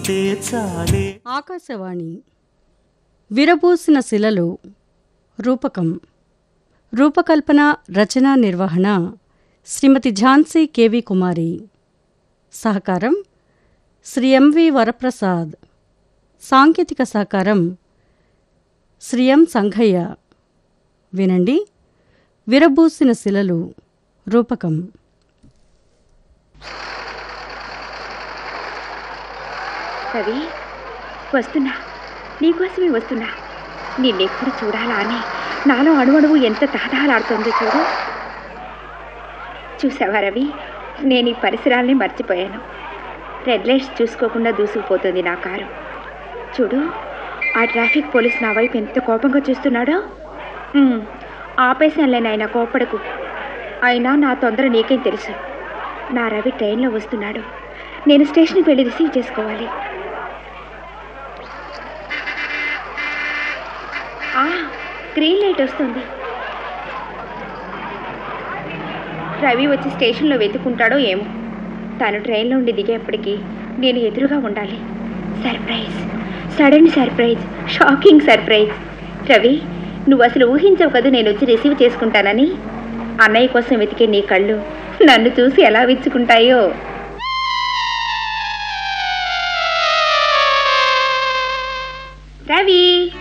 ఉంటే చాలే ఆకాశవాణి విరబూసిన శిలలు రూపకం రూపకల్పన రచనా నిర్వహణ శ్రీమతి ఝాన్సీ కేవి కుమారి సహకారం శ్రీ ఎంవి వరప్రసాద్ సాంకేతిక సహకారం శ్రీ ఎం సంఘయ్య వినండి విరబూసిన శిలలు రూపకం రవి వస్తున్నా నీకోసమే వస్తున్నా నిన్నెప్పుడు చూడాలా అని నాలో అణువణువు ఎంత తహతహలాడుతుందో చూడు చూసావా రవి నేను ఈ పరిసరాల్ని మర్చిపోయాను రెడ్ లైట్స్ చూసుకోకుండా దూసుకుపోతుంది నా కారు చూడు ఆ ట్రాఫిక్ పోలీస్ నా వైపు ఎంత కోపంగా చూస్తున్నాడో ఉమ్, ఆపేశానులే నాయన కోపడకు అయినా నా తొందర నీకేం తెలుసు నా రవి ట్రైన్లో వస్తున్నాడు నేను స్టేషన్కి వెళ్ళి రిసీవ్ చేసుకోవాలి ఆ, గ్రీన్ లైట్ వస్తుంది రవి వచ్చి స్టేషన్లో వెతుకుంటాడో ఏమో తను ట్రైన్లో ఉండి దిగేప్పటికి నేను ఎదురుగా ఉండాలి surprise sudden surprise shocking surprise Ravi నువ్వు అసలు ఊహించవు కదా నేను వచ్చి రిసీవ్ చేసుకుంటానని అన్నయ్య కోసం వెతికే నీ కళ్ళు నన్ను చూసి ఎలా విచ్చుకుంటాయో రవి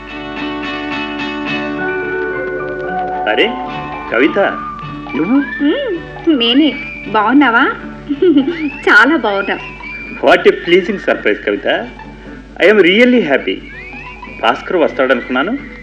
అరే కవిత నువ్వు మ్మ్, నేనే బాగున్నావా చాలా బాగున్నా what a pleasing surprise Kavitha I'm really happy Bhaskar వస్తాడనుకున్నాను